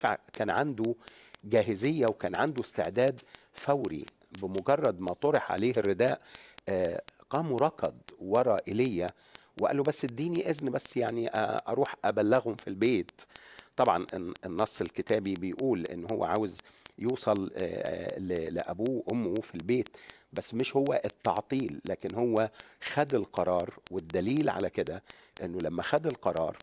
كان عنده جاهزيه وكان عنده استعداد فوري بمجرد ما طرح عليه الرداء آه، قام ركض ورا ايليا وقال له بس اديني اذن بس يعني آه، اروح ابلغهم في البيت طبعا النص الكتابي بيقول ان هو عاوز يوصل آه، لابوه وامه في البيت بس مش هو التعطيل لكن هو خد القرار والدليل على كده انه لما خد القرار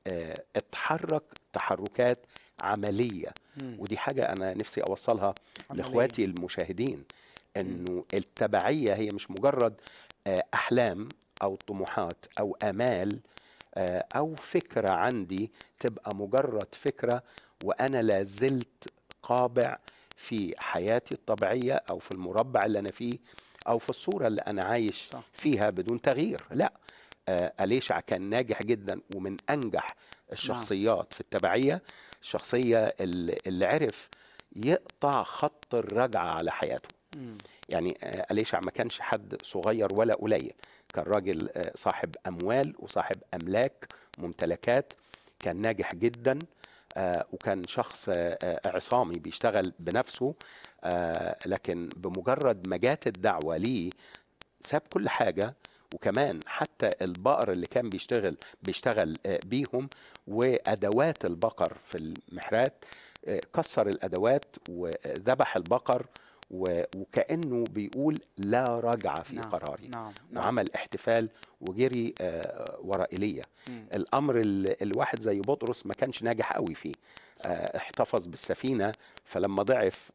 اتحرك تحركات عمليه مم. ودي حاجه انا نفسي اوصلها عملية. لاخواتي المشاهدين انه التبعيه هي مش مجرد آه، احلام او طموحات او امال آه، او فكره عندي تبقى مجرد فكره وانا لا زلت قابع في حياتي الطبيعيه او في المربع اللي انا فيه او في الصوره اللي انا عايش صح. فيها بدون تغيير لا آه أليشع كان ناجح جدا ومن أنجح نعم. الشخصيات في التبعية الشخصية اللي, اللي عرف يقطع خط الرجعة على حياته مم. يعني آه أليشع ما كانش حد صغير ولا قليل كان راجل آه صاحب أموال وصاحب أملاك ممتلكات كان ناجح جدا آه وكان شخص آه عصامي بيشتغل بنفسه آه لكن بمجرد ما جات الدعوة ليه ساب كل حاجة وكمان حتى البقر اللي كان بيشتغل بيشتغل آه، بيهم وادوات البقر في المحرات آه، كسر الادوات وذبح البقر وكانه بيقول لا رجعه في نعم قراري نعم نعم وعمل احتفال وجري آه، ورا ايليا الامر الواحد زي بطرس ما كانش ناجح قوي فيه احتفظ بالسفينه فلما ضعف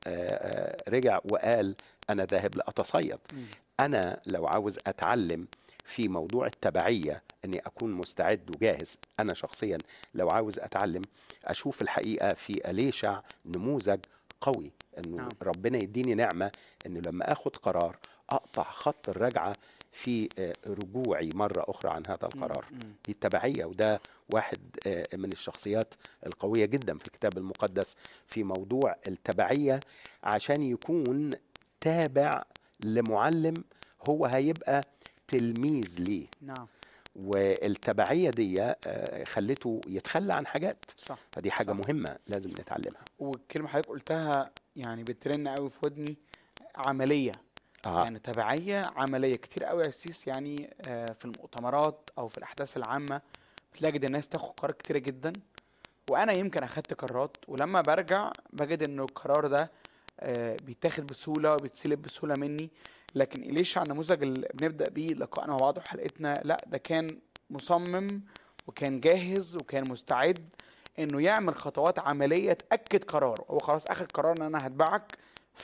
رجع وقال انا ذاهب لاتصيد انا لو عاوز اتعلم في موضوع التبعيه اني اكون مستعد وجاهز انا شخصيا لو عاوز اتعلم اشوف الحقيقه في اليشع نموذج قوي انه نعم. ربنا يديني نعمه انه لما اخد قرار اقطع خط الرجعه في آه، رجوعي مرة أخرى عن هذا القرار دي التبعية وده واحد آه، من الشخصيات القوية جدا في الكتاب المقدس في موضوع التبعية عشان يكون تابع لمعلم هو هيبقى تلميذ ليه نعم والتبعيه دي آه، خلته يتخلى عن حاجات صح فدي حاجه صح. مهمه لازم نتعلمها والكلمه حضرتك قلتها يعني بترن قوي في ودني عمليه آه. يعني تبعيه عمليه كتير قوي يا سيس يعني آه، في المؤتمرات او في الاحداث العامه بتلاقي الناس تاخد قرارات كتيره جدا وانا يمكن اخدت قرارات ولما برجع بجد انه القرار ده آه، بيتاخد بسهوله وبيتسلب بسهوله مني لكن إليشع النموذج اللي بنبدا بيه لقائنا مع بعض وحلقتنا لا ده كان مصمم وكان جاهز وكان مستعد انه يعمل خطوات عمليه تاكد قراره هو خلاص اخذ قرار ان انا هتبعك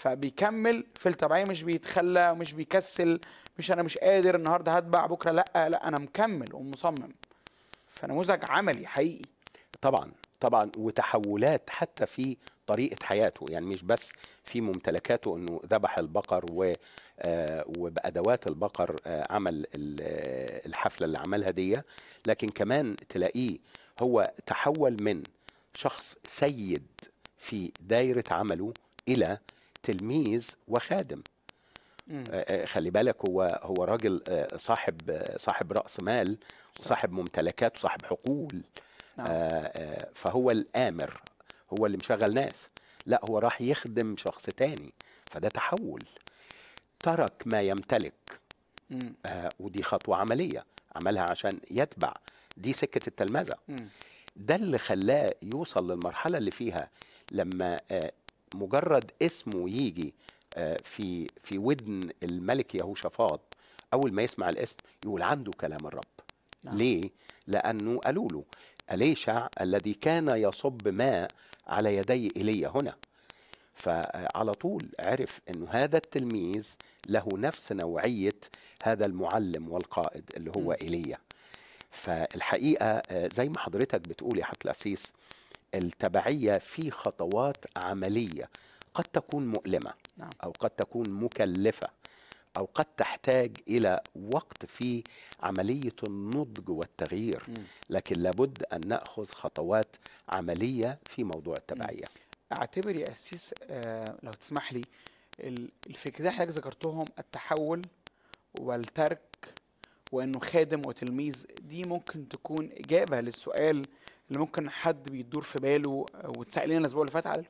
فبيكمل في التبعيه مش بيتخلى ومش بيكسل مش انا مش قادر النهارده هتبع بكره لا لا انا مكمل ومصمم فنموذج عملي حقيقي طبعا طبعا وتحولات حتى في طريقه حياته يعني مش بس في ممتلكاته انه ذبح البقر و آه، وبادوات البقر آه، عمل الحفله اللي عملها دي لكن كمان تلاقيه هو تحول من شخص سيد في دايره عمله الى تلميذ وخادم آه، خلي بالك هو هو راجل صاحب صاحب راس مال وصاحب ممتلكات وصاحب حقول نعم. فهو الامر هو اللي مشغل ناس لا هو راح يخدم شخص تاني فده تحول ترك ما يمتلك آه ودي خطوة عملية عملها عشان يتبع دي سكة التلمذة ده اللي خلاه يوصل للمرحلة اللي فيها لما آه مجرد اسمه يجي آه في في ودن الملك يهوشافاط أول ما يسمع الاسم يقول عنده كلام الرب نعم. ليه؟ لأنه قالوا له أليشع الذي كان يصب ماء على يدي إيليا هنا فعلى طول عرف انه هذا التلميذ له نفس نوعيه هذا المعلم والقائد اللي هو ايليا فالحقيقه آه، زي ما حضرتك بتقول يا حضرتك الاسيس التبعيه في خطوات عمليه قد تكون مؤلمه نعم. او قد تكون مكلفه او قد تحتاج الى وقت في عمليه النضج والتغيير لكن لابد ان ناخذ خطوات عمليه في موضوع التبعيه اعتبر يا اسيس آه لو تسمح لي الفكرتين اللي حضرتك ذكرتهم التحول والترك وانه خادم وتلميذ دي ممكن تكون اجابه للسؤال اللي ممكن حد بيدور في باله واتسال لنا الاسبوع اللي فات على